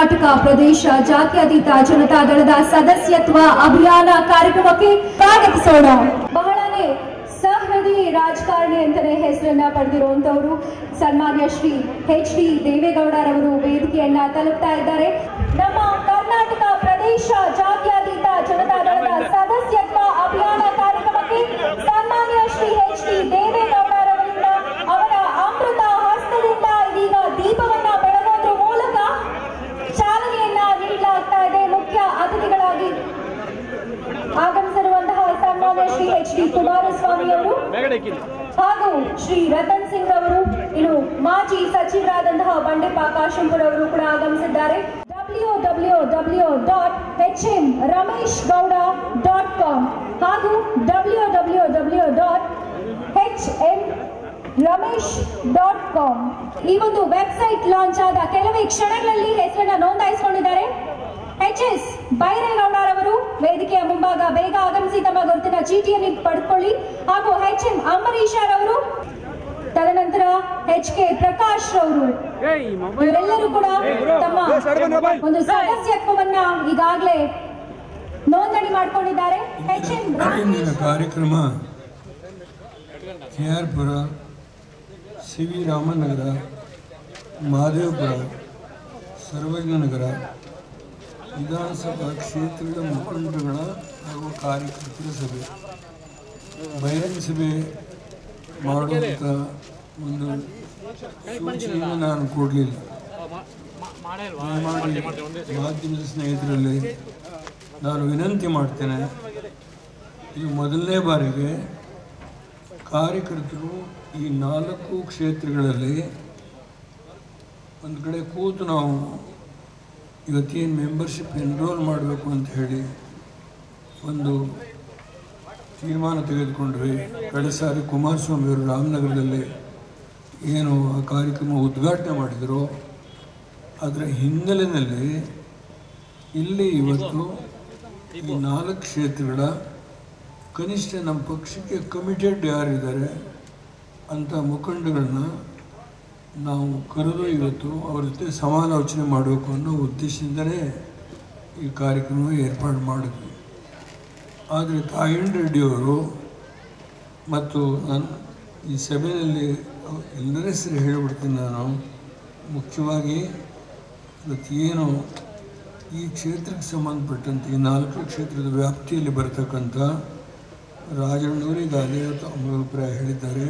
ಕರ್ನಾಟಕ ಪ್ರದೇಶ ಜಾತ್ಯತೀತ ಜನತಾ ದಳದ ಸದಸ್ಯತ್ವ ಅಭಿಯಾನ ಕಾರ್ಯಕ್ರಮಕ್ಕೆ ಸ್ವಾಗತಿಸೋಣ ಬಹಳನೇ ಸಹೃದಯಿ ರಾಜಕಾರಣಿ ಅಂತಾನೆ ಹೆಸರನ್ನ ಪಡೆದಿರುವಂತವರು ಸನ್ಮಾನ್ಯ ಶ್ರೀ ಎಚ್ ಡಿ ದೇವೇಗೌಡರವರು ವೇದಿಕೆಯನ್ನ ತಲುಪ್ತಾ ಇದ್ದಾರೆ ನಮ್ಮ ಕರ್ನಾಟಕ ಪ್ರದೇಶ ಜಾತ್ಯತೀತ ಜನತಾ ದಳದ ಸದಸ್ಯತ್ವ ಅಭಿಯಾನ ಕಾರ್ಯಕ್ರಮಕ್ಕೆ ಸನ್ಮಾನ್ಯ ಶ್ರೀ ಎಚ್ ಡಿ ದೇವೇಗೌಡರವರಿಂದ ಅವರ ಅಮೃತ ಹಸ್ತದಿಂದ ಇದೀಗ ದೀಪವನ್ನ ಬೆಳಗೋದ್ರ ಮೂಲಕ ಚಾಲನೆಯನ್ನ ನೀಡಲಾಗ್ತಾ ಇದೆ ಮುಖ್ಯ ಅತಿಥಿಗಳಾಗಿ ಆಗಮಿಸಿರುವಂತಹ ಸನ್ಮಾನ್ಯ ಶ್ರೀ ಎಚ್ ಡಿ ಕುಮಾರಸ್ವಾಮಿ ಅವರು ಹಾಗೂ ಶ್ರೀ ರತನ್ ಸಿಂಗ್ ಅವರು ಇನ್ನು ಮಾಜಿ ಸಚಿವರಾದಂತಹ ಬಂಡೆಪ್ಪ ಕಾಶಂಪುರ್ ಅವರು ಕೂಡ ಆಗಮಿಸಿದ್ದಾರೆ W W W dot H M Ramesh Gowda dot com ಹಾಗೂ W W W dot H M Ramesh dot com ಈ ಒಂದು ವೆಬ್ಸೈಟ್ ಲಾಂಚ್ ಆದ ಕೆಲವೇ ಕ್ಷಣಗಳಲ್ಲಿ ಹೆಸರನ್ನ ನೋಂದಾಯಿಸಿಕೊಂಡಿದ್ದಾರೆ ಎಚ್ ಎಸ್ ಬೈರೇಗೌಡರವರು ವೇದಿಕೆಯ ಮುಂಭಾಗ ಬೇಗ ಆಗಮಿಸಿ ತಮ್ಮ ಗುರುತಿನ ಚೀಟಿಯನ್ನು ಪಡೆದುಕೊಳ್ಳಿ ಹಾಗೂ ಎಚ್ ಎಂ ಅಂಬರೀಶ್ ಅವರು ತದನಂತರ ಎಚ್ ಕೆ ಪ್ರಕಾಶ್ ಅವರು ಇವರೆಲ್ಲರೂ ಕೂಡ ತಮ್ಮ ಒಂದು ಸದಸ್ಯತ್ವವನ್ನ ಈಗಾಗಲೇ ನೋಂದಣಿ ಮಾಡಿಕೊಂಡಿದ್ದಾರೆ ಎಚ್ ಎಂ ಇಂದಿನ ಕಾರ್ಯಕ್ರಮ K R Pura C V Ramanagara Mahadevapura Sarvagna Nagar ವಿಧಾನಸಭಾ ಕ್ಷೇತ್ರದ ಮುಖಂಡರುಗಳ ಹಾಗೂ ಕಾರ್ಯಕರ್ತರ ಸಭೆ ಬಹಿರಂಗ ಸಭೆ ಮಾಡುವಂಥ ಒಂದು ಸೂಚನೆಯನ್ನು ನಾನು ಕೊಡಲಿಲ್ಲ ದಯಮಾಡಿ ಮಾಧ್ಯಮದ ಸ್ನೇಹಿತರಲ್ಲಿ ನಾನು ವಿನಂತಿ ಮಾಡ್ತೇನೆ ಇದು ಮೊದಲನೇ ಬಾರಿಗೆ ಕಾರ್ಯಕರ್ತರು ಈ ನಾಲ್ಕು ಕ್ಷೇತ್ರಗಳಲ್ಲಿ ಒಂದು ಕಡೆ ಕೂತು ನಾವು ಇವತ್ತೇನು ಮೆಂಬರ್ಶಿಪ್ ಎನ್ರೋಲ್ ಮಾಡಬೇಕು ಅಂತ ಹೇಳಿ ಒಂದು ತೀರ್ಮಾನ ತೆಗೆದುಕೊಂಡ್ವಿ ಕಳೆದ ಸಾರಿ ಕುಮಾರಸ್ವಾಮಿ ಅವರು ರಾಮನಗರದಲ್ಲಿ ಏನು ಆ ಕಾರ್ಯಕ್ರಮ ಉದ್ಘಾಟನೆ ಮಾಡಿದರು ಅದರ ಹಿನ್ನೆಲೆಯಲ್ಲಿ ಇಲ್ಲಿ ಇವತ್ತು ಈ ನಾಲ್ಕು ಕ್ಷೇತ್ರಗಳ ಕನಿಷ್ಠ ನಮ್ಮ ಪಕ್ಷಕ್ಕೆ ಕಮಿಟೆಡ್ ಯಾರಿದ್ದಾರೆ ಅಂಥ ಮುಖಂಡಗಳನ್ನ ನಾವು ಕರೆದು ಇವತ್ತು ಅವ್ರ ಜೊತೆ ಸಮಾಲೋಚನೆ ಮಾಡಬೇಕು ಅನ್ನೋ ಉದ್ದೇಶದಿಂದಲೇ ಈ ಕಾರ್ಯಕ್ರಮ ಏರ್ಪಾಡು ಮಾಡಿದ್ವಿ ಆದರೆ ತಾಯಣ್ಣ ರೆಡ್ಡಿಯವರು ಮತ್ತು ನಾನು ಈ ಸಭೆಯಲ್ಲಿ ಎಲ್ಲರ ಹೆಸರು ಹೇಳಿಬಿಡ್ತೀನಿ ನಾನು ಮುಖ್ಯವಾಗಿ ಇವತ್ತೇನು ಈ ಕ್ಷೇತ್ರಕ್ಕೆ ಸಂಬಂಧಪಟ್ಟಂತೆ ಈ ನಾಲ್ಕು ಕ್ಷೇತ್ರದ ವ್ಯಾಪ್ತಿಯಲ್ಲಿ ಬರತಕ್ಕಂಥ ರಾಜಣ್ಣವರಿಗೆ ಅದೇ ತಮ್ಮ ಅಭಿಪ್ರಾಯ ಹೇಳಿದ್ದಾರೆ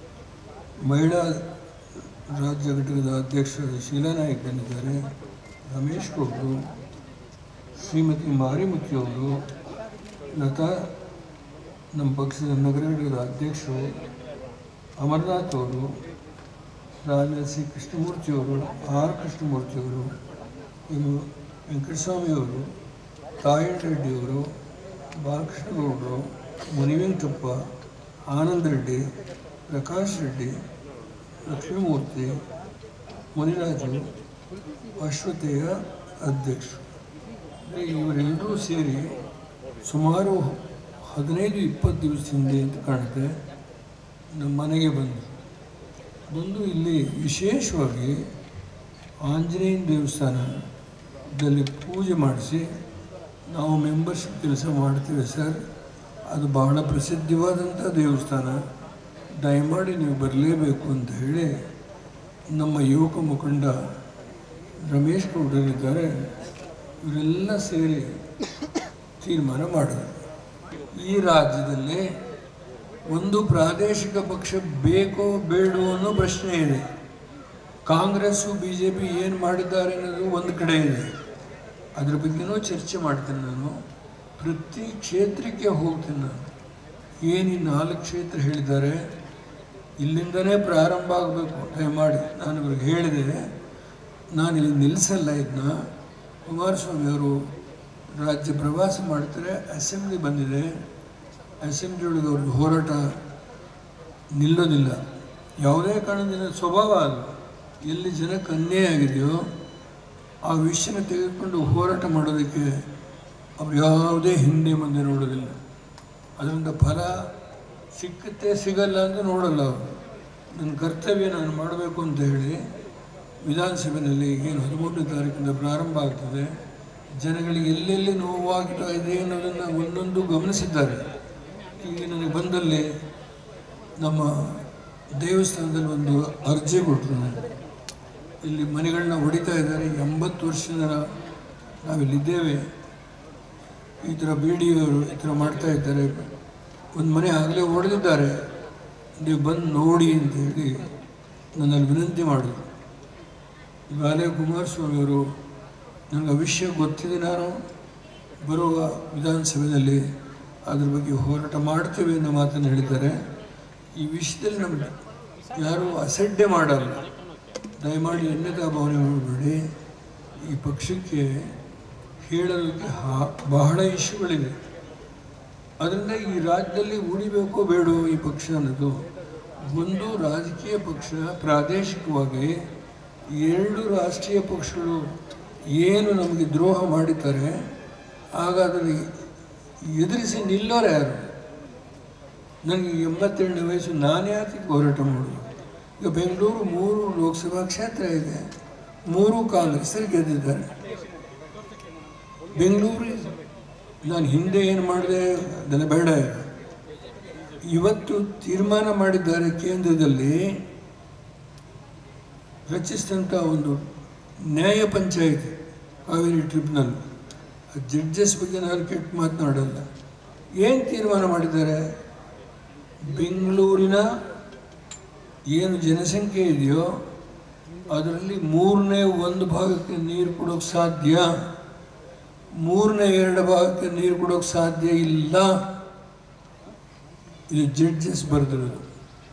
ಮಹಿಳಾ ರಾಜ್ಯ ಘಟಕದ ಅಧ್ಯಕ್ಷರು ಶೀಲಾ ನಾಯ್ಕ್ ಬಂದಿದ್ದಾರೆ ರಮೇಶ್ ಗೌಡರು ಶ್ರೀಮತಿ ಮಾರಿಮುಖಿ ಅವರು ಲತಾ ನಮ್ಮ ಪಕ್ಷದ ನಗರ ಘಟಕದ ಅಧ್ಯಕ್ಷರು ಅಮರನಾಥ್ ಅವರು ರಾಜ ಸಿ ಕೃಷ್ಣಮೂರ್ತಿಯವರು ಆರ್ ಕೃಷ್ಣಮೂರ್ತಿಯವರು ಇನ್ನು ವೆಂಕಟಸ್ವಾಮಿಯವರು ತಾಯಣ್ಣ ರೆಡ್ಡಿಯವರು ಬಾಲಕೃಷ್ಣಗೌಡರು ಮುನಿವೆಂಕಟಪ್ಪ ಆನಂದ್ ರೆಡ್ಡಿ ಪ್ರಕಾಶ್ ರೆಡ್ಡಿ ಲಕ್ಷ್ಮೀಮೂರ್ತಿ ಮುನಿರಾಜು ಅಶ್ವತೆಯ ಅಧ್ಯಕ್ಷರು ಅಂದ್ರೆ ಇವರೆಲ್ಲರೂ ಸೇರಿ ಸುಮಾರು ಹದಿನೈದು ಇಪ್ಪತ್ತು ದಿವಸ ಹಿಂದೆ ಅಂತ ಕಾಣುತ್ತೆ ನಮ್ಮ ಮನೆಗೆ ಬಂದು ಬಂದು ಇಲ್ಲಿ ವಿಶೇಷವಾಗಿ ಆಂಜನೇಯನ ದೇವಸ್ಥಾನದಲ್ಲಿ ಪೂಜೆ ಮಾಡಿಸಿ ನಾವು ಮೆಂಬರ್ಶಿಪ್ ಕೆಲಸ ಮಾಡ್ತೀವಿ ಸರ್ ಅದು ಬಹಳ ಪ್ರಸಿದ್ಧವಾದಂಥ ದೇವಸ್ಥಾನ ದಯಮಾಡಿ ನೀವು ಬರಲೇಬೇಕು ಅಂತ ಹೇಳಿ ನಮ್ಮ ಯುವಕ ಮುಖಂಡ ರಮೇಶ್ ಗೌಡರಿದ್ದಾರೆ ಇವರೆಲ್ಲ ಸೇರಿ ತೀರ್ಮಾನ ಮಾಡಿದ್ರು ಈ ರಾಜ್ಯದಲ್ಲಿ ಒಂದು ಪ್ರಾದೇಶಿಕ ಪಕ್ಷ ಬೇಕೋ ಬೇಡೋ ಅನ್ನೋ ಪ್ರಶ್ನೆ ಇದೆ ಕಾಂಗ್ರೆಸ್ಸು ಬಿ ಜೆ ಪಿ ಏನು ಮಾಡಿದ್ದಾರೆ ಅನ್ನೋದು ಒಂದು ಕಡೆ ಇದೆ ಅದ್ರ ಬಗ್ಗೆನೂ ಚರ್ಚೆ ಮಾಡ್ತೀನಿ ನಾನು ಪ್ರತಿ ಕ್ಷೇತ್ರಕ್ಕೆ ಹೋಗ್ತೀನಿ ನಾನು ಏನು ಈ ನಾಲ್ಕು ಕ್ಷೇತ್ರ ಹೇಳಿದ್ದಾರೆ ಇಲ್ಲಿಂದನೇ ಪ್ರಾರಂಭ ಆಗಬೇಕು ದಯಮಾಡಿ ನಾನು ಇವ್ರಿಗೆ ಹೇಳಿದೆ ನಾನು ಇಲ್ಲಿ ನಿಲ್ಲಿಸಲ್ಲ ಇದನ್ನ ಕುಮಾರಸ್ವಾಮಿ ಅವರು ರಾಜ್ಯ ಪ್ರವಾಸ ಮಾಡ್ತಾರೆ ಅಸೆಂಬ್ಲಿ ಬಂದಿದೆ ಅಸೆಂಬ್ಲಿ ಒಳಗೆ ಅವ್ರಿಗೆ ಹೋರಾಟ ನಿಲ್ಲೋದಿಲ್ಲ ಯಾವುದೇ ಕಾರಣದಿಂದ ಸ್ವಭಾವ ಅದು ಎಲ್ಲಿ ಜನಕ್ಕೆ ಅನ್ಯಾಯ ಆಗಿದೆಯೋ ಆ ವಿಷಯನ ತೆಗೆದುಕೊಂಡು ಹೋರಾಟ ಮಾಡೋದಕ್ಕೆ ಅವ್ರು ಯಾವುದೇ ಹಿಂದೆ ಮುಂದೆ ನೋಡೋದಿಲ್ಲ ಅದರಿಂದ ಫಲ ಸಿಕ್ಕತ್ತೆ ಸಿಗಲ್ಲ ಅಂತ ನೋಡಲ್ಲ ಅವರು ನನ್ನ ಕರ್ತವ್ಯ ನಾನು ಮಾಡಬೇಕು ಅಂತ ಹೇಳಿ ವಿಧಾನಸಭೆಯಲ್ಲಿ ಏನು ಹದಿಮೂರನೇ ತಾರೀಕಿಂದ ಪ್ರಾರಂಭ ಆಗ್ತದೆ ಜನಗಳಿಗೆ ಎಲ್ಲೆಲ್ಲಿ ನೋವಾಗ್ತಾ ಇದೆ ಅನ್ನೋದನ್ನು ಒಂದೊಂದು ಗಮನಿಸಿದ್ದಾರೆ ಈಗ ನನಗೆ ಬಂದಲ್ಲಿ ನಮ್ಮ ದೇವಸ್ಥಾನದಲ್ಲಿ ಒಂದು ಅರ್ಜಿ ಕೊಟ್ಟರು ಇಲ್ಲಿ ಮನೆಗಳನ್ನ ಹೊಡಿತಾ ಇದ್ದಾರೆ ಎಂಬತ್ತು ವರ್ಷದ ನಾವಿಲ್ಲಿದ್ದೇವೆ ಈ ಥರ ಬಿ ಡಿ ಅವರು ಈ ಥರ ಮಾಡ್ತಾ ಇದ್ದಾರೆ ಒಂದು ಮನೆ ಆಗಲೇ ಹೊಡೆದಿದ್ದಾರೆ ನೀವು ಬಂದು ನೋಡಿ ಅಂತ ಹೇಳಿ ನನ್ನಲ್ಲಿ ವಿನಂತಿ ಮಾಡಿದ್ರು ಈಗಾಗಲೇ ಕುಮಾರಸ್ವಾಮಿ ಅವರು ನನಗೆ ಆ ವಿಷಯ ಗೊತ್ತಿದೆ ನಾನು ಬರುವ ವಿಧಾನಸಭೆಯಲ್ಲಿ ಅದ್ರ ಬಗ್ಗೆ ಹೋರಾಟ ಮಾಡ್ತೇವೆ ಅನ್ನೋ ಮಾತನ್ನು ಹೇಳಿದ್ದಾರೆ ಈ ವಿಷಯದಲ್ಲಿ ನಮ್ಗೆ ಯಾರೂ ಅಸಡ್ಡೆ ಮಾಡಲ್ಲ ದಯಮಾಡಿ ಅನ್ಯತಾ ಭಾವನೆ ಮಾಡಬೇಡಿ ಈ ಪಕ್ಷಕ್ಕೆ ಹೇಳೋದಕ್ಕೆ ಹಾ- ಬಹಳ ಇಶ್ಯೂಗಳಿವೆ ಅದರಿಂದ ಈ ರಾಜ್ಯದಲ್ಲಿ ಉಳಿಬೇಕೋ ಬೇಡೋ ಈ ಪಕ್ಷ ಅನ್ನೋದು ಒಂದು ರಾಜಕೀಯ ಪಕ್ಷ ಪ್ರಾದೇಶಿಕವಾಗಿ ಎರಡು ರಾಷ್ಟ್ರೀಯ ಪಕ್ಷಗಳು ಏನು ನಮಗೆ ದ್ರೋಹ ಮಾಡಿದ್ದಾರೆ ಆಗ ಅದನ್ನು ಎದುರಿಸಿ ನಿಲ್ಲೋರು ಯಾರು ನನಗೆ ಎಂಬತ್ತೆರಡನೇ ವಯಸ್ಸು ನಾನೇ ಯಾತಕ್ಕೆ ಹೋರಾಟ ಮಾಡೋದು ಈಗ ಬೆಂಗಳೂರು ಮೂರು ಲೋಕಸಭಾ ಕ್ಷೇತ್ರ ಇದೆ ಮೂರು ಕಾಂಗ್ರೆಸ್ಸಲ್ಲಿ ಗೆದ್ದಿದ್ದಾರೆ ಬೆಂಗಳೂರು ನಾನು ಹಿಂದೆ ಏನು ಮಾಡಿದೆ ಅದೆಲ್ಲ ಬೇಡ ಈಗ. ಇವತ್ತು ತೀರ್ಮಾನ ಮಾಡಿದ್ದಾರೆ ಕೇಂದ್ರದಲ್ಲಿ ರಚಿಸಿದಂಥ ಒಂದು ನ್ಯಾಯ ಪಂಚಾಯಿತಿ ಕಾವೇರಿ ಟ್ರಿಬ್ಯುನಲ್ ಜಡ್ಜಸ್ ಬಗ್ಗೆ ನಾನು ಕೆಟ್ಟ ಮಾತನಾಡಲ್ಲ ಏನು ತೀರ್ಮಾನ ಮಾಡಿದ್ದಾರೆ ಬೆಂಗಳೂರಿನ ಏನು ಜನಸಂಖ್ಯೆ ಇದೆಯೋ ಅದರಲ್ಲಿ ಮೂರನೇ ಒಂದು ಭಾಗಕ್ಕೆ ನೀರು ಕೊಡೋಕ್ಕೆ ಸಾಧ್ಯ ಮೂರನೇ ಎರಡು ಭಾಗಕ್ಕೆ ನೀರು ಕೊಡೋಕ್ಕೆ ಸಾಧ್ಯ ಇಲ್ಲ ಇದು ಜಡ್ಜಸ್ ಬರೆದಿರೋದು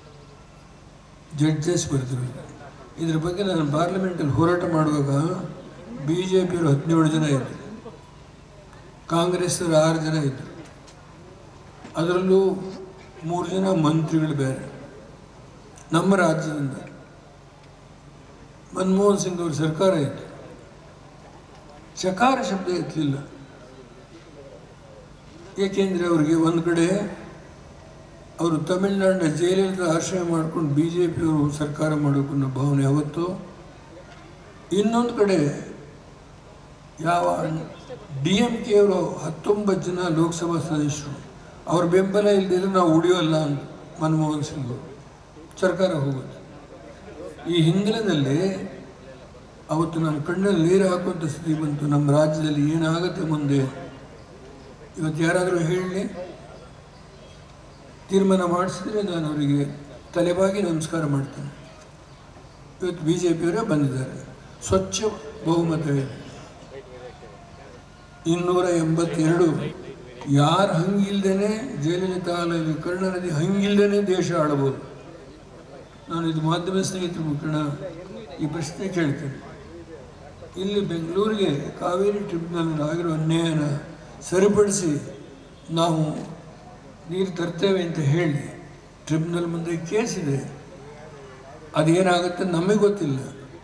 ಜಡ್ಜಸ್ ಬರೆದಿರೋದು ಇದ್ರ ಬಗ್ಗೆ ನಾನು ಪಾರ್ಲಿಮೆಂಟಲ್ಲಿ ಹೋರಾಟ ಮಾಡುವಾಗ ಬಿ ಜೆ ಪಿಯವರು ಹದಿನೇಳು ಜನ ಇದ್ದರು ಕಾಂಗ್ರೆಸ್ಸರು ಆರು ಜನ ಇದ್ದರು ಅದರಲ್ಲೂ ಮೂರು ಜನ ಮಂತ್ರಿಗಳು ಬೇರೆ ನಮ್ಮ ರಾಜ್ಯದಿಂದ ಮನಮೋಹನ್ ಸಿಂಗ್ ಅವ್ರ ಸರ್ಕಾರ ಇತ್ತು ಚಕಾರ ಶಬ್ದ ಎತ್ತಲಿಲ್ಲ ಏಕೆಂದರೆ ಅವರಿಗೆ ಒಂದು ಕಡೆ ಅವರು ತಮಿಳುನಾಡಿನ ಜೈಲಲ್ಲಿ ಆಶ್ರಯ ಮಾಡ್ಕೊಂಡು ಬಿ ಜೆ ಪಿಯವರು ಸರ್ಕಾರ ಮಾಡಬೇಕು ಅನ್ನೋ ಭಾವನೆ ಯಾವತ್ತು ಇನ್ನೊಂದು ಕಡೆ ಯಾವ ಡಿ ಎಮ್ ಕೆ ಅವರು ಹತ್ತೊಂಬತ್ತು ಜನ ಲೋಕಸಭಾ ಸದಸ್ಯರು ಅವ್ರ ಬೆಂಬಲ ಇಲ್ಲದಿದ್ರೆ ನಾವು ಉಳಿಯೋಲ್ಲ ಅಂತ ಮನಮೋಹನ್ ಸಿಂಗ್ ಅವರು ಸರ್ಕಾರ ಹೋಗುತ್ತೆ ಈ ಹಿನ್ನೆಲೆಯಲ್ಲಿ ಅವತ್ತು ನನ್ನ ಕಣ್ಣಲ್ಲಿ ನೀರು ಹಾಕುವಂಥ ಸ್ಥಿತಿ ಬಂತು ನಮ್ಮ ರಾಜ್ಯದಲ್ಲಿ ಏನಾಗುತ್ತೆ ಮುಂದೆ ಇವತ್ತು ಯಾರಾದರೂ ಹೇಳಲಿ ತೀರ್ಮಾನ ಮಾಡಿಸಿದ್ರೆ ನಾನು ಅವರಿಗೆ ತಲೆಬಾಗಿ ನಮಸ್ಕಾರ ಮಾಡ್ತೇನೆ ಇವತ್ತು ಬಿ ಜೆ ಪಿಯವರೇ ಬಂದಿದ್ದಾರೆ ಸ್ವಚ್ಛ ಬಹುಮತ ಇದೆ ಇನ್ನೂರ ಎಂಬತ್ತೆರಡು ಯಾರು ಹಂಗಿಲ್ದೇನೆ ಜಯಲಲಿತಾ ಅಲ್ಲ ಕರುಣಾನಿಧಿ ಹಂಗಿಲ್ದೇನೆ ದೇಶ ಆಳ್ಬೋದು ನಾನು ಇದು ಮಾಧ್ಯಮ ಸ್ನೇಹಿತರ ಮುಖಂಡ ಈ ಪ್ರಶ್ನೆ ಕೇಳ್ತೇನೆ ಇಲ್ಲಿ ಬೆಂಗಳೂರಿಗೆ ಕಾವೇರಿ ಟ್ರಿಬ್ಯುನಲ್ ಆಗಿರೋ ಅನ್ಯಾಯನ ಸರಿಪಡಿಸಿ ನಾವು ನೀರು ತರ್ತೇವೆ ಅಂತ ಹೇಳಿ ಟ್ರಿಬ್ಯುನಲ್ ಮುಂದೆ ಕೇಸ್ ಇದೆ ಅದೇನಾಗುತ್ತೆ ನಮಗೆ ಗೊತ್ತಿಲ್ಲ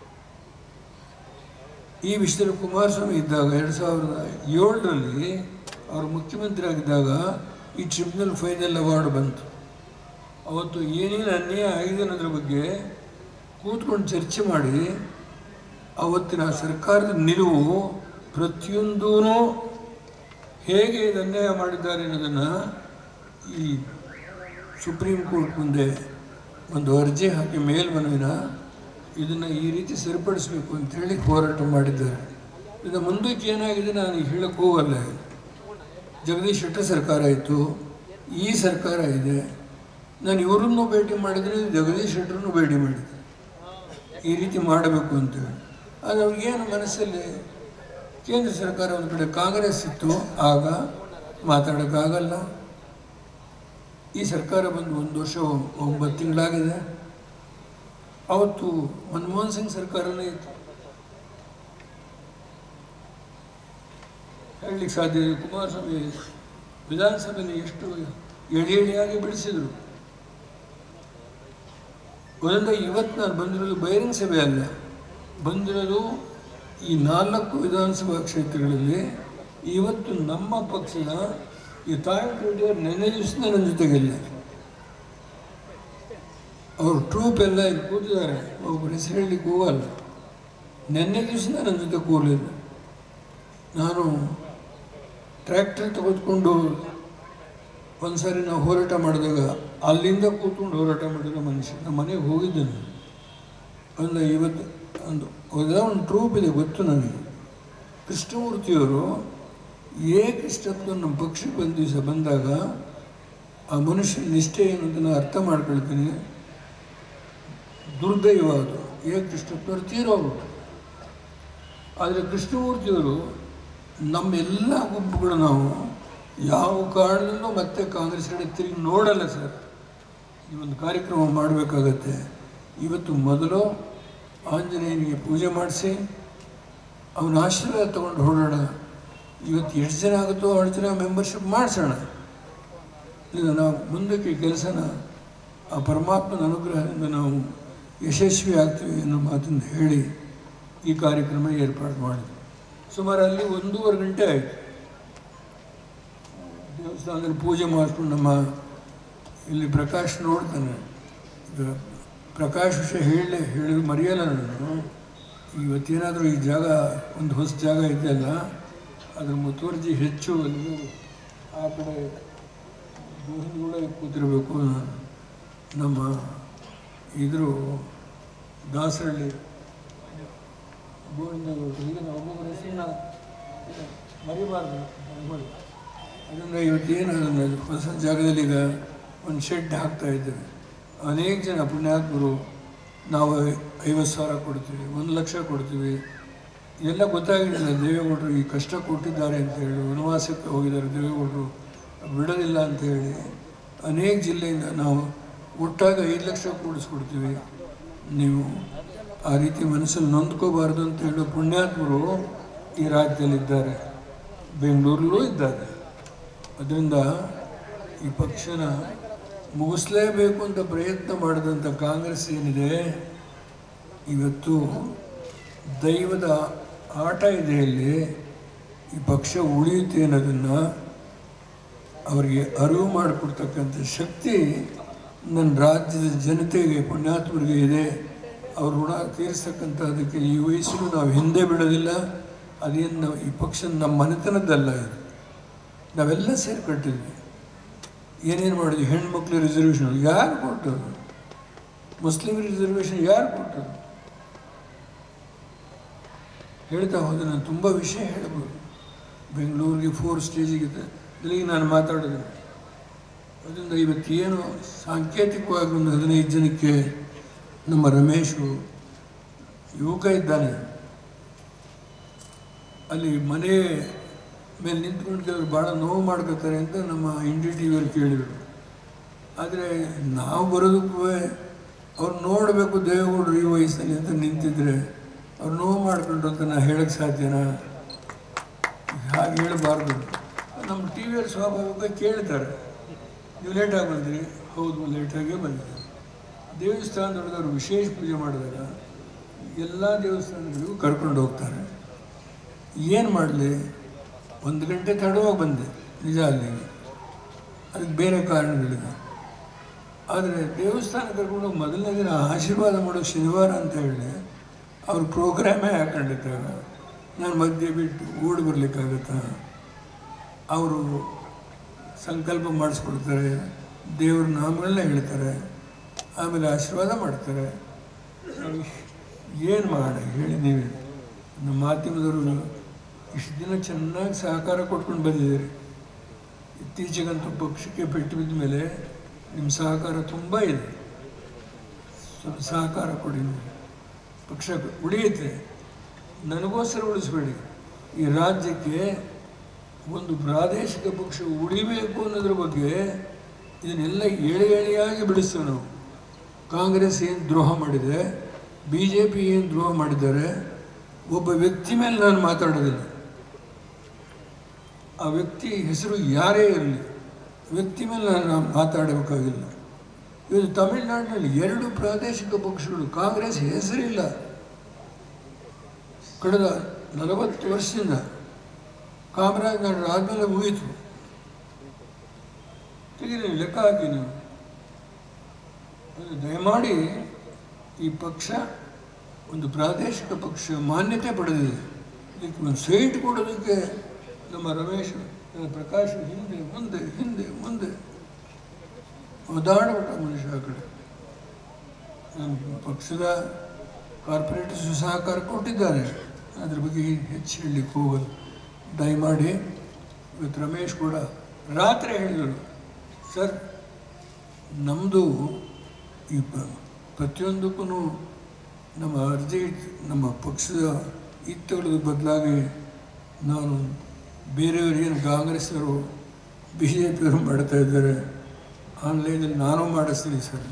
ಈ ವಿಷಯದಲ್ಲಿ ಕುಮಾರಸ್ವಾಮಿ ಇದ್ದಾಗ ಎರಡು ಸಾವಿರದ ಏಳರಲ್ಲಿ ಅವರು ಮುಖ್ಯಮಂತ್ರಿ ಆಗಿದ್ದಾಗ ಈ ಟ್ರಿಬ್ಯುನಲ್ ಫೈನಲ್ ಅವಾರ್ಡ್ ಬಂತು ಅವತ್ತು ಏನೇನು ಅನ್ಯಾಯ ಆಗಿದೆ ಅನ್ನೋದ್ರ ಬಗ್ಗೆ ಕೂತ್ಕೊಂಡು ಚರ್ಚೆ ಮಾಡಿ ಅವತ್ತಿನ ಸರ್ಕಾರದ ನಿಲುವು ಪ್ರತಿಯೊಂದೂ ಹೇಗೆ ಇದು ಅನ್ಯಾಯ ಮಾಡಿದ್ದಾರೆ ಅನ್ನೋದನ್ನು ಈ ಸುಪ್ರೀಂ ಕೋರ್ಟ್ ಮುಂದೆ ಒಂದು ಅರ್ಜಿ ಹಾಕಿ ಮೇಲ್ಮನವಿನ ಇದನ್ನು ಈ ರೀತಿ ಸರಿಪಡಿಸಬೇಕು ಅಂತೇಳಿ ಹೋರಾಟ ಮಾಡಿದ್ದಾರೆ ಇದು ಮುಂದಕ್ಕೆ ಏನಾಗಿದೆ ನಾನು ಹೇಳಕ್ಕೆ ಹೋಗಲ್ಲ ಜಗದೀಶ್ ಶೆಟ್ಟರ್ ಸರ್ಕಾರ ಇತ್ತು ಈ ಸರ್ಕಾರ ಇದೆ ನಾನು ಇವರನ್ನು ಭೇಟಿ ಮಾಡಿದರೆ ಜಗದೀಶ್ ಶೆಟ್ಟರನ್ನು ಭೇಟಿ ಮಾಡಿದೆ ಈ ರೀತಿ ಮಾಡಬೇಕು ಅಂತೇಳಿ ಅದು ಅವ್ರಿಗೇನು ಮನಸ್ಸಲ್ಲಿ ಕೇಂದ್ರ ಸರ್ಕಾರ ಒಂದು ಕಡೆ ಕಾಂಗ್ರೆಸ್ ಇತ್ತು ಆಗ ಮಾತಾಡೋಕ್ಕಾಗಲ್ಲ ಈ ಸರ್ಕಾರ ಬಂದು ಒಂದು ವರ್ಷ ಒ- ಒಂಬತ್ತು ತಿಂಗಳಾಗಿದೆ ಅವತ್ತು ಮನಮೋಹನ್ ಸಿಂಗ್ ಸರ್ಕಾರನೇ ಇತ್ತು ಹೇಳಲಿಕ್ಕೆ ಸಾಧ್ಯ ಇಲ್ಲ. ಕುಮಾರಸ್ವಾಮಿ ವಿಧಾನಸಭೆಯಲ್ಲಿ ಎಷ್ಟು ಎಳೆ ಎಳೆಯಾಗಿ ಬಿಡಿಸಿದರು ಒಂದೊಂದು ಇವತ್ತು ನಾನು ಬಂದಿರೋದು ಬಹಿರಂಗ ಸಭೆ ಅಲ್ಲ ಬಂದಿರೋದು ಈ ನಾಲ್ಕು ವಿಧಾನಸಭಾ ಕ್ಷೇತ್ರಗಳಲ್ಲಿ ಇವತ್ತು ನಮ್ಮ ಪಕ್ಷದ ಈ ತಾಯಿ ರೆಡ್ಡಿಯವರು ನೆನ್ನೆ ದಿವಸ ನನ್ನ ಜೊತೆಗಿಲ್ಲ ಅವರು ಟ್ರೂಪ್ ಎಲ್ಲ ಇಲ್ಲಿ ಕೂತಿದ್ದಾರೆ ಒಬ್ಬರು ಹೆಸರು ಹೇಳಲಿಕ್ಕೆ ಹೋಗಲ್ಲ ನಿನ್ನೆ ದಿವಸ ನನ್ನ ಜೊತೆ ಕೂರಲಿಲ್ಲ ನಾನು ಟ್ರ್ಯಾಕ್ಟರ್ ತೆಗೆದುಕೊಂಡು ಒಂದು ಸಾರಿ ನಾವು ಹೋರಾಟ ಮಾಡಿದಾಗ ಅಲ್ಲಿಂದ ಕೂತ್ಕೊಂಡು ಹೋರಾಟ ಮಾಡಿರೋ ಮನುಷ್ಯ ನಮ್ಮ ಮನೆಗೆ ಹೋಗಿದ್ದೆ ನಾನು ಒಂದು ಇವತ್ತು ಒಂದು ಅದೆಲ್ಲ ಒಂದು ಟ್ರೂಪ್ ಇದೆ ಗೊತ್ತು ನನಗೆ ಕೃಷ್ಣಮೂರ್ತಿಯವರು ಏಕಷ್ಟತ್ತು ನಮ್ಮ ಪಕ್ಷಕ್ಕೆ ಒಂದು ದಿವಸ ಬಂದಾಗ ಆ ಮನುಷ್ಯನ ನಿಷ್ಠೆ ಏನು ಅಂತ ನಾನು ಅರ್ಥ ಮಾಡ್ಕೊಳ್ತೀನಿ ದುರ್ದೈವ ಅದು ಏಕೃಷ್ಣಪ್ಪನವ್ರು ತೀರೋಗ್ಬಿಟ್ಟು ಆದರೆ ಕೃಷ್ಣಮೂರ್ತಿಯವರು ನಮ್ಮೆಲ್ಲ ಗುಂಪುಗಳು ನಾವು ಯಾವ ಕಾರಣದಲ್ಲೂ ಮತ್ತೆ ಕಾಂಗ್ರೆಸ್ ಕಡೆ ತಿರುಗಿ ನೋಡಲ್ಲ ಸರ್ ಈ ಒಂದು ಕಾರ್ಯಕ್ರಮ ಮಾಡಬೇಕಾಗತ್ತೆ ಇವತ್ತು ಮೊದಲು ಆಂಜನೇಯನಿಗೆ ಪೂಜೆ ಮಾಡಿಸಿ ಅವನ ಆಶೀರ್ವಾದ ತೊಗೊಂಡು ಹೊರಡೋಣ ಇವತ್ತು ಎಷ್ಟು ಜನ ಆಗುತ್ತೋ ಅಷ್ಟು ಜನ ಮೆಂಬರ್ಶಿಪ್ ಮಾಡಿಸೋಣ ಇಲ್ಲ ನಾವು ಮುಂದಕ್ಕೆ ಈ ಕೆಲಸನ ಆ ಪರಮಾತ್ಮನ ಅನುಗ್ರಹದಿಂದ ನಾವು ಯಶಸ್ವಿ ಆಗ್ತೀವಿ ಅನ್ನೋ ಮಾತನ್ನು ಹೇಳಿ ಈ ಕಾರ್ಯಕ್ರಮ ಏರ್ಪಾಡು ಮಾಡಿದ್ವಿ ಸುಮಾರು ಅಲ್ಲಿ ಒಂದೂವರೆ ಗಂಟೆ ಆಯಿತು ದೇವಸ್ಥಾನದಲ್ಲಿ ಪೂಜೆ ಮಾಡಿಕೊಂಡು ನಮ್ಮ ಇಲ್ಲಿ ಪ್ರಕಾಶ್ ನೋಡ್ತಾನೆ ಈಗ ಪ್ರಕಾಶ್ ವಿಷಯ ಹೇಳಿ ಹೇಳಿದ್ರು ಮರೆಯಲ್ಲ ನಾನು ಇವತ್ತೇನಾದರೂ ಈ ಜಾಗ ಒಂದು ಹೊಸ ಜಾಗ ಇದೆಯಲ್ಲ ಅದ್ರ ಮುತುವರ್ಜಿ ಹೆಚ್ಚು ಅಲ್ಲಿ ಆ ಕಡೆ ಗೋಹಿಂದೂಳೆ ಕೂತಿರಬೇಕು ನಮ್ಮ ಇದ್ರು ದಾಸರಳ್ಳಿ ಗೋವಿಂದ ಈಗ ಒಬ್ಬೊಬ್ಬರ ಹೆಸರನ್ನ ಮರಿಬಾರ್ದು ಮರಿಬಾರ್ದು. ಅದನ್ನು ಇವತ್ತೇನು ಅದನ್ನು ಹೊಸ ಜಾಗದಲ್ಲಿ ಈಗ ಒಂದು ಶೆಡ್ ಹಾಕ್ತಾ ಇದ್ದೇವೆ ಅನೇಕ ಜನ ಪುಣ್ಯಾತ್ಮರು ನಾವು ಐವತ್ತು ಸಾವಿರ ಕೊಡ್ತೀವಿ ಒಂದು ಲಕ್ಷ ಕೊಡ್ತೀವಿ ಎಲ್ಲ ಗೊತ್ತಾಗಿಲ್ಲ ದೇವೇಗೌಡರು ಈ ಕಷ್ಟ ಕೊಟ್ಟಿದ್ದಾರೆ ಅಂತ ಹೇಳಿ ವನವಾಸಕ್ಕೆ ಹೋಗಿದ್ದಾರೆ ದೇವೇಗೌಡರು ಬಿಡೋದಿಲ್ಲ ಅಂತ ಹೇಳಿ ಅನೇಕ ಜಿಲ್ಲೆಯಿಂದ ನಾವು ಒಟ್ಟಾಗಿ ಐದು ಲಕ್ಷ ಕೂಡಿಸ್ಕೊಡ್ತೀವಿ ನೀವು ಆ ರೀತಿ ಮನಸ್ಸಲ್ಲಿ ನೊಂದ್ಕೋಬಾರ್ದು ಅಂತ ಹೇಳೋ ಪುಣ್ಯಾತ್ಮರು ಈ ರಾಜ್ಯದಲ್ಲಿದ್ದಾರೆ ಬೆಂಗಳೂರಲ್ಲೂ ಇದ್ದಾರೆ ಅದರಿಂದ ಈ ಪಕ್ಷನ ಮುಗಿಸ್ಲೇಬೇಕು ಅಂತ ಪ್ರಯತ್ನ ಮಾಡಿದಂಥ ಕಾಂಗ್ರೆಸ್ ಏನಿದೆ ಇವತ್ತು ದೈವದ ಆಟ ಇದೆ ಇಲ್ಲಿ ಈ ಪಕ್ಷ ಉಳಿಯುತ್ತೆ ಅನ್ನೋದನ್ನು ಅವರಿಗೆ ಅರಿವು ಮಾಡಿಕೊಡ್ತಕ್ಕಂಥ ಶಕ್ತಿ ನನ್ನ ರಾಜ್ಯದ ಜನತೆಗೆ ಪುಣ್ಯಾತ್ಮರಿಗೆ ಇದೆ ಅವ್ರ ಋಣ ತೀರಿಸ್ತಕ್ಕಂಥದ್ದಕ್ಕೆ ಈ ವಯಸ್ಸಲ್ಲೂ ನಾವು ಹಿಂದೆ ಬಿಡೋದಿಲ್ಲ ಅದೇನು ನಾವು ಈ ಪಕ್ಷ ನಮ್ಮ ಮನೆತನದ್ದಲ್ಲ ಇದು ನಾವೆಲ್ಲ ಸೇರಿ ಕಟ್ಟಿದ್ವಿ ಏನೇನು ಮಾಡಿದ್ವಿ ಹೆಣ್ಮಕ್ಳು ರಿಸರ್ವೇಷನ್ ಯಾರು ಕೊಟ್ಟರು ಮುಸ್ಲಿಂ ರಿಸರ್ವೇಷನ್ ಯಾರು ಕೊಟ್ಟರು ಹೇಳ್ತಾ ಹೋದ್ರೆ ನಾನು ತುಂಬ ವಿಷಯ ಹೇಳ್ಬೋದು ಬೆಂಗಳೂರಿಗೆ ಫೋರ್ ಸ್ಟೇಜಿಗೆ ಇಲ್ಲಿಗೆ ನಾನು ಮಾತಾಡೋದು ಅದರಿಂದ ಇವತ್ತೇನು ಸಾಂಕೇತಿಕವಾಗಿ ಒಂದು ಹದಿನೈದು ಜನಕ್ಕೆ ನಮ್ಮ ರಮೇಶು ಯುವಕ ಇದ್ದಾನೆ ಅಲ್ಲಿ ಮನೆ ಮೇಲೆ ನಿಂತ್ಕೊಂಡು ಕೆಲವರು ಭಾಳ ನೋವು ಮಾಡ್ಕೋತಾರೆ ಅಂತ ನಮ್ಮ ಇಂಡಿ ಟಿ ವಿಯಲ್ಲಿ ಕೇಳಿದರು ಆದರೆ ನಾವು ಬರೋದಕ್ಕೂ ಅವ್ರು ನೋಡಬೇಕು ದೇವೇಗೌಡರು ಈ ವಯಸ್ಸಲ್ಲಿ ಅಂತ ನಿಂತಿದ್ರೆ ಅವ್ರು ನೋವು ಮಾಡ್ಕೊಂಡ್ರು ಅಂತ ನಾ ಹೇಳಕ್ಕೆ ಸಾಧ್ಯನಾ ಹಾಗೆ ಹೇಳಬಾರ್ದು ನಮ್ಮ ಟಿ ವಿಯಲ್ಲಿ ಸ್ವಾಭಾವಿಕವಾಗಿ ಕೇಳ್ತಾರೆ ನೀವು ಲೇಟಾಗಿ ಬಂದಿರಿ ಹೌದು ಲೇಟಾಗೇ ಬಂದಿದೆ ದೇವಸ್ಥಾನದೊಳಗವ್ರು ವಿಶೇಷ ಪೂಜೆ ಮಾಡಿದಾಗ ಎಲ್ಲ ದೇವಸ್ಥಾನಗಳಿಗೂ ಕರ್ಕೊಂಡು ಹೋಗ್ತಾರೆ ಏನು ಮಾಡಲಿ ಒಂದು ಗಂಟೆ ತಡವಾಗಿ ಬಂದೆ ನಿಜ ಅಲ್ಲಿ ಅದಕ್ಕೆ ಬೇರೆ ಕಾರಣಗಳಿದೆ ಆದರೆ ದೇವಸ್ಥಾನ ಕರ್ಕೊಂಡು ಹೋಗಿ ಮೊದಲನೇ ದಿನ ಆಶೀರ್ವಾದ ಮಾಡೋದು ಶನಿವಾರ ಅಂತ ಹೇಳಿ ಅವ್ರ ಪ್ರೋಗ್ರಾಮೇ ಹಾಕೊಂಡಿದ್ದಾಗ ನಾನು ಮಧ್ಯೆ ಬಿಟ್ಟು ಓಡಿ ಬರಲಿಕ್ಕಾಗತ್ತಾ ಅವರು ಸಂಕಲ್ಪ ಮಾಡಿಸ್ಕೊಡ್ತಾರೆ ದೇವ್ರ ನಾಮಗಳನ್ನ ಹೇಳ್ತಾರೆ ಆಮೇಲೆ ಆಶೀರ್ವಾದ ಮಾಡ್ತಾರೆ ಏನು ಮಾಡ ಹೇಳಿ ನೀವೇ ನಮ್ಮ ಮಾಧ್ಯಮದವರು ಇಷ್ಟು ದಿನ ಚೆನ್ನಾಗಿ ಸಹಕಾರ ಕೊಟ್ಕೊಂಡು ಬಂದಿದ್ದೀರಿ ಇತ್ತೀಚೆಗಂತೂ ಪಕ್ಷಕ್ಕೆ ಪೆಟ್ಟು ಬಿದ್ದ ಮೇಲೆ ನಿಮ್ಮ ಸಹಕಾರ ತುಂಬ ಇದೆ ಸ್ವಲ್ಪ ಸಹಕಾರ ಕೊಡಿ ನೀವು ಪಕ್ಷ ಉಳಿಯುತ್ತೆ ನನಗೋಸ್ಕರ ಉಳಿಸ್ಬೇಡಿ ಈ ರಾಜ್ಯಕ್ಕೆ ಒಂದು ಪ್ರಾದೇಶಿಕ ಪಕ್ಷ ಉಳಿಬೇಕು ಅನ್ನೋದ್ರ ಬಗ್ಗೆ ಇದನ್ನೆಲ್ಲ ಎಳೆ ಎಳೆಯಾಗಿ ಬಿಡಿಸ್ತೇವೆ ನಾವು ಕಾಂಗ್ರೆಸ್ ಏನು ದ್ರೋಹ ಮಾಡಿದೆ ಬಿ ಜೆ ಪಿ ಏನು ದ್ರೋಹ ಮಾಡಿದ್ದಾರೆ ಒಬ್ಬ ವ್ಯಕ್ತಿ ಮೇಲೆ ನಾನು ಮಾತಾಡೋದಿಲ್ಲ ಆ ವ್ಯಕ್ತಿ ಹೆಸರು ಯಾರೇ ಇರಲಿ ವ್ಯಕ್ತಿ ಮೇಲೆ ನಾನು ಮಾತಾಡಬೇಕಾಗಿಲ್ಲ ಇವತ್ತು ತಮಿಳುನಾಡಿನಲ್ಲಿ ಎರಡು ಪ್ರಾದೇಶಿಕ ಪಕ್ಷಗಳು ಕಾಂಗ್ರೆಸ್ ಹೆಸರಿಲ್ಲ ಕಳೆದ ನಲವತ್ತು ವರ್ಷದಿಂದ ಕಾಮರಾಜ್ ನಗರ ಆದಮೇಲೆ ಮುಗೀತು ತೆಗೀರಿ ಲೆಕ್ಕ ಹಾಕಿ ನೀವು ಅದು ದಯಮಾಡಿ ಈ ಪಕ್ಷ ಒಂದು ಪ್ರಾದೇಶಿಕ ಪಕ್ಷ ಮಾನ್ಯತೆ ಪಡೆದಿದೆ ಇದಕ್ಕೆ ಒಂದು ಸೈಟ್ ಕೊಡೋದಕ್ಕೆ ನಮ್ಮ ರಮೇಶ್ ಆ, ಪ್ರಕಾಶ್ ಹಿಂದೆ ಮುಂದೆ ಹಿಂದೆ ಮುಂದೆ ಒದಾಡಬಿಟ್ಟ ಮನುಷ್ಯ ಆ ಕಡೆ ನಮ್ಮ ಪಕ್ಷದ ಕಾರ್ಪೊರೇಟರ್ಸು ಸಹಕಾರ ಕೊಟ್ಟಿದ್ದಾರೆ ಅದ್ರ ಬಗ್ಗೆ ಹೆಚ್ಚು ಹೇಳಲಿಕ್ಕೆ ಹೋಗೋದು ದಯಮಾಡಿ ಇವತ್ತು ರಮೇಶ್ ಕೂಡ ರಾತ್ರಿ ಹೇಳಿದರು ಸರ್ ನಮ್ಮದು ಈ ಪ- ಪ್ರತಿಯೊಂದಕ್ಕೂ ನಮ್ಮ ಅರ್ಜಿ ನಮ್ಮ ಪಕ್ಷದ ಇತ್ತುಗಳ ಬದಲಾಗಿ ನಾನು ಬೇರೆಯವರು ಏನು ಕಾಂಗ್ರೆಸ್ಸವರು ಬಿ ಜೆ ಪಿಯವರು ಮಾಡ್ತಾ ಇದ್ದಾರೆ ಆನ್ಲೈನಲ್ಲಿ ನಾನು ಮಾಡಿಸ್ತೀನಿ ಸರ್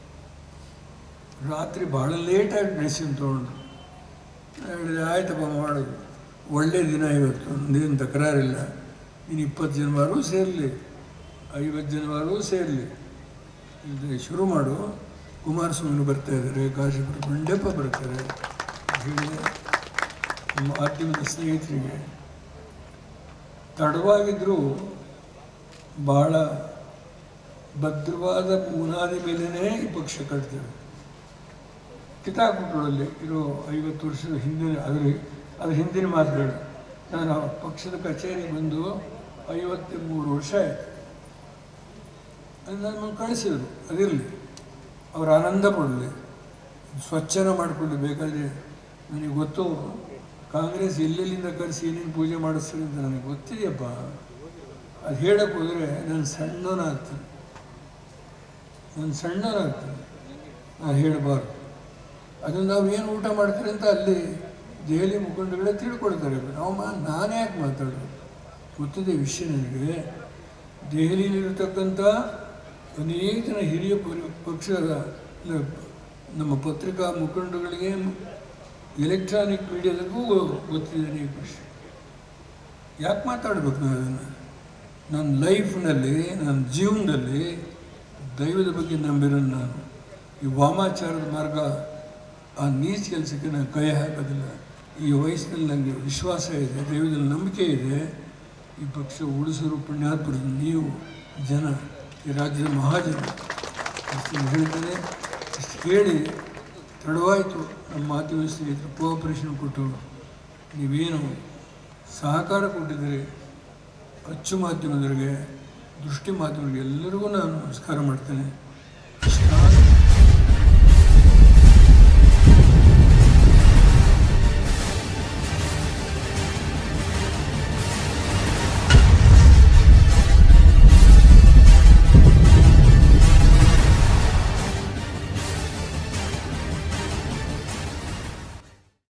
ರಾತ್ರಿ ಭಾಳ ಲೇಟಾಗಿ ಮೆಡಿಸಿನ್ ತೊಗೊಂಡು ನಾನು ಹೇಳಿದೆ ಆಯ್ತಪ್ಪ ಮಾಡೋದು ಒಳ್ಳೆ ದಿನ ಇವತ್ತು ಒಂದೇನು ತಕರಾರಿಲ್ಲ ನೀನು ಇಪ್ಪತ್ತು ಜನವಾರು ಸೇರಲಿ ಐವತ್ತು ಜನವಾರು ಸೇರಲಿ ಇದು ಶುರು ಮಾಡು ಕುಮಾರಸ್ವಾಮಿ ಬರ್ತಾ ಇದ್ದಾರೆ ಕಾಶಿಪುರ ಬಂಡೆಪ್ಪ ಬರ್ತಾರೆ ಹೇಳಿದೆ ನಮ್ಮ ಮಾಧ್ಯಮದ ಸ್ನೇಹಿತರಿಗೆ ತಡವಾಗಿದ್ದರೂ ಭಾಳ ಭದ್ರವಾದ ಬುನಾದಿ ಮೇಲೇ ಈ ಪಕ್ಷ ಕಟ್ತೇವೆ ಕಿತಾಕುಟಗಳಲ್ಲಿ ಇರೋ ಐವತ್ತು ವರ್ಷದ ಹಿಂದಿನ ಅದ್ರ ಅದ್ರ ಹಿಂದಿನ ಮಾತುಗಳು ನಾನು ಆ ಪಕ್ಷದ ಕಚೇರಿಗೆ ಬಂದು ಐವತ್ತ ಮೂರು ವರ್ಷ ಆಯಿತು ಅದು ನನ್ನನ್ನು ಕಳಿಸಿದರು ಅದಿರಲಿ ಅವರು ಆನಂದ ಪಡಲಿ ಸ್ವಚ್ಛನ ಮಾಡಿಕೊಳ್ಳಿ ಬೇಕಾದರೆ ನನಗೆ ಗೊತ್ತು ಕಾಂಗ್ರೆಸ್ ಎಲ್ಲೆಲ್ಲಿಂದ ಕರೆಸಿ ಏನೇನು ಪೂಜೆ ಮಾಡಿಸ್ತಾರೆ ಅಂತ ನನಗೆ ಗೊತ್ತಿದೆಯಪ್ಪ ಅದು ಹೇಳಕ್ಕೆ ಹೋದರೆ ನಾನು ಸಣ್ಣನಾಗ್ತೀನಿ ನಾನು ಸಣ್ಣನಾಗ್ತೀನಿ ನಾನು ಹೇಳಬಾರ್ದು ಅದನ್ನು ನಾವು ಏನು ಊಟ ಮಾಡ್ತೀರಿ ಅಂತ ಅಲ್ಲಿ ದೆಹಲಿ ಮುಖಂಡಗಳೇ ತಿಳ್ಕೊಳ್ತಾರೆ ನಾವು ಮಾ ನಾನೇ ಯಾಕೆ ಮಾತಾಡೋದು ಗೊತ್ತಿದೆ ವಿಷಯ ನನಗೆ ದೆಹಲಿಯಲ್ಲಿರ್ತಕ್ಕಂಥ ಅನೇಕ ಜನ ಹಿರಿಯ ಪರಿ ಪಕ್ಷದ ಇಲ್ಲ, ನಮ್ಮ ಪತ್ರಿಕಾ ಮುಖಂಡಗಳಿಗೆ ಎಲೆಕ್ಟ್ರಾನಿಕ್ ಮೀಡಿಯಾದಕ್ಕೂ ಗೊತ್ತಿದೆ ಈ ವಿಷಯ ಯಾಕೆ ಮಾತಾಡ್ಬೇಕು ನಾನು ಅದನ್ನು ನನ್ನ ಲೈಫ್ನಲ್ಲಿ ನನ್ನ ಜೀವನದಲ್ಲಿ ದೈವದ ಬಗ್ಗೆ ನಂಬಿರೋನು ನಾನು ಈ ವಾಮಾಚಾರದ ಮಾರ್ಗ ಆ ನೀಚ ಕೆಲಸಕ್ಕೆ ನಾನು ಕೈ ಹಾಕೋದಿಲ್ಲ ಈ ವಯಸ್ಸಿನಲ್ಲಿ ನನಗೆ ವಿಶ್ವಾಸ ಇದೆ ದೈವದಲ್ಲಿ ನಂಬಿಕೆ ಇದೆ ಈ ಪಕ್ಷ ಉಳಿಸೋರು ಪುಣ್ಯಾತ್ಮರು ನೀವು ಜನ ಈ ರಾಜ್ಯದ ಮಹಾಜನ ಅಷ್ಟನ್ನು ಹೇಳ್ತೇನೆ ಇಷ್ಟು ಹೇಳಿ ತಡವಾಯಿತು ನಮ್ಮ ಮಾಧ್ಯಮ ಸ್ನೇಹಿತರು ಕೋಆಪರೇಷನ್ ಕೊಟ್ಟು ನೀವೇನು ಸಹಕಾರ ಕೊಟ್ಟಿದ್ದೀರಿ ಅಚ್ಚು ಮಾಧ್ಯಮದವರಿಗೆ ದೃಷ್ಟಿ ಮಾಧ್ಯಮದವರಿಗೆ ಎಲ್ಲರಿಗೂ ನಾನು ನಮಸ್ಕಾರ ಮಾಡ್ತೇನೆ